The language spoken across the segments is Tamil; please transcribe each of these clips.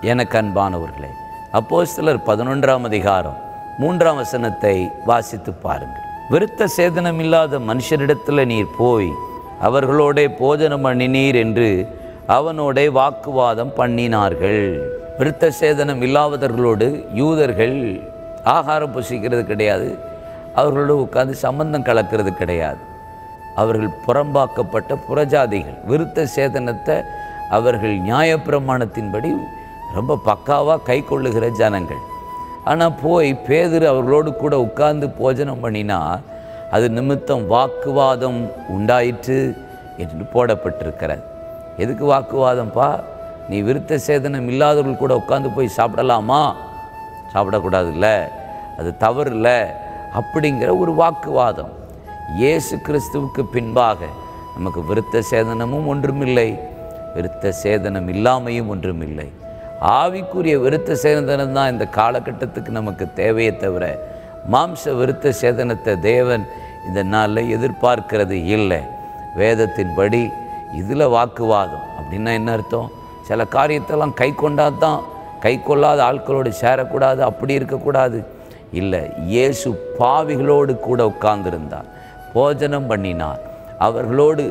எனக்கு அன்பானவர்களே அப்போஸ்தலர் பதினொன்றாம் அதிகாரம் மூன்றாம் வசனத்தை வாசித்து பாருங்கள் விருத்த சேதனம் இல்லாத மனுஷரிடத்தில் நீர் போய் அவர்களோடே போஜனம் பண்ணினீர் என்று அவனோடே வாக்குவாதம் பண்ணினார்கள் விருத்த சேதனம் இல்லாதவர்களோடு யூதர்கள் ஆகாரம் புசிக்கிறது கிடையாது அவர்களோடு உட்கார்ந்து சம்பந்தம் கலக்கிறது கிடையாது அவர்கள் புறம்பாக்கப்பட்ட புறஜாதிகள் விருத்த சேதனத்தை அவர்கள் நியாயப்பிரமாணத்தின்படி ரொம்ப பக்காவாக கை கொள்ளுகிற ஜனங்கள் ஆனால் போய் பேதுரு அவர்களோடு கூட உட்கார்ந்து போஜனம் பண்ணினா அது நிமித்தம் வாக்குவாதம் உண்டாயிற்று என்று போடப்பட்டிருக்கிறது எதுக்கு வாக்குவாதம்ப்பா நீ விருத்த சேதனம் இல்லாதவர்கள் கூட உட்கார்ந்து போய் சாப்பிடலாமா சாப்பிடக்கூடாதுல்ல அது தவறு இல்லை அப்படிங்கிற ஒரு வாக்குவாதம் இயேசு கிறிஸ்துவுக்கு பின்பாக நமக்கு விருத்த சேதனமும் ஒன்றுமில்லை விருத்த சேதனம் இல்லாமையும் ஒன்றுமில்லை ஆவிக்குரிய விருத்த சேதனம் தான் இந்த காலகட்டத்துக்கு நமக்கு தேவையே தவிர மாம்ச விருத்த சேதனத்தை தேவன் இந்த நாளில் எதிர்பார்க்கிறது இல்லை வேதத்தின்படி இதில் வாக்குவாதம் அப்படின்னா என்ன அர்த்தம் சில காரியத்தெல்லாம் கை கொண்டாதான் தான் கை கொள்ளாத ஆட்களோடு சேரக்கூடாது அப்படி இருக்கக்கூடாது இல்லை இயேசு பாவிகளோடு கூட உட்கார்ந்திருந்தார் போஜனம் பண்ணினார் அவர்களோடு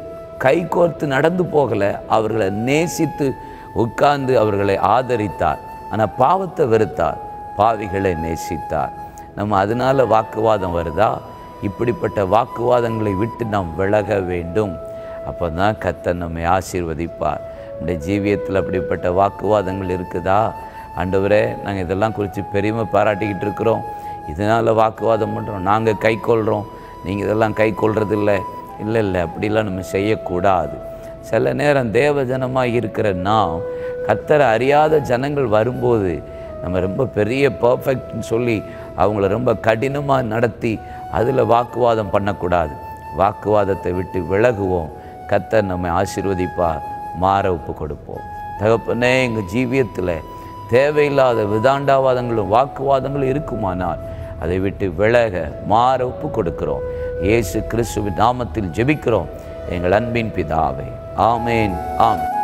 கை கோர்த்து நடந்து போகலை அவர்களை நேசித்து உட்கார்ந்து அவர்களை ஆதரித்தார் ஆனால் பாவத்தை வெறுத்தார் பாவிகளை நேசித்தார் நம்ம அதனால வாக்குவாதம் வருதா இப்படிப்பட்ட வாக்குவாதங்களை விட்டு நாம் விலக வேண்டும் அப்போ தான் கத்தர் நம்மை ஆசீர்வதிப்பார் இந்த ஜீவியத்தில் அப்படிப்பட்ட வாக்குவாதங்கள் இருக்குதா ஆண்டவரே நாங்கள் இதெல்லாம் குறித்து பெருமை பாராட்டிக்கிட்டு இருக்கிறோம் இதனால் வாக்குவாதம் பண்ணுறோம் நாங்கள் கை கொள்கிறோம் நீங்கள் இதெல்லாம் கை கொள்றதில்ல இல்லை இல்லை அப்படிலாம் நம்ம செய்யக்கூடாது சில நேரம் தேவ ஜனமாக இருக்கிற நாம் கத்தரை அறியாத ஜனங்கள் வரும்போது நம்ம ரொம்ப பெரிய பர்ஃபெக்ட்னு சொல்லி அவங்கள ரொம்ப கடினமாக நடத்தி அதில் வாக்குவாதம் பண்ணக்கூடாது வாக்குவாதத்தை விட்டு விலகுவோம் கத்தர் நம்மை ஆசீர்வதிப்பார் மாற ஒப்பு கொடுப்போம் தகப்பனே எங்கள் ஜீவியத்தில் தேவையில்லாத விதாண்டாவாதங்களும் வாக்குவாதங்களும் இருக்குமானால் அதை விட்டு விலக மாற ஒப்பு கொடுக்கிறோம் இயேசு கிறிஸ்துவின் நாமத்தில் ஜெபிக்கிறோம் எங்கள் அன்பின் பிதாவே ஆமேன் ஆம்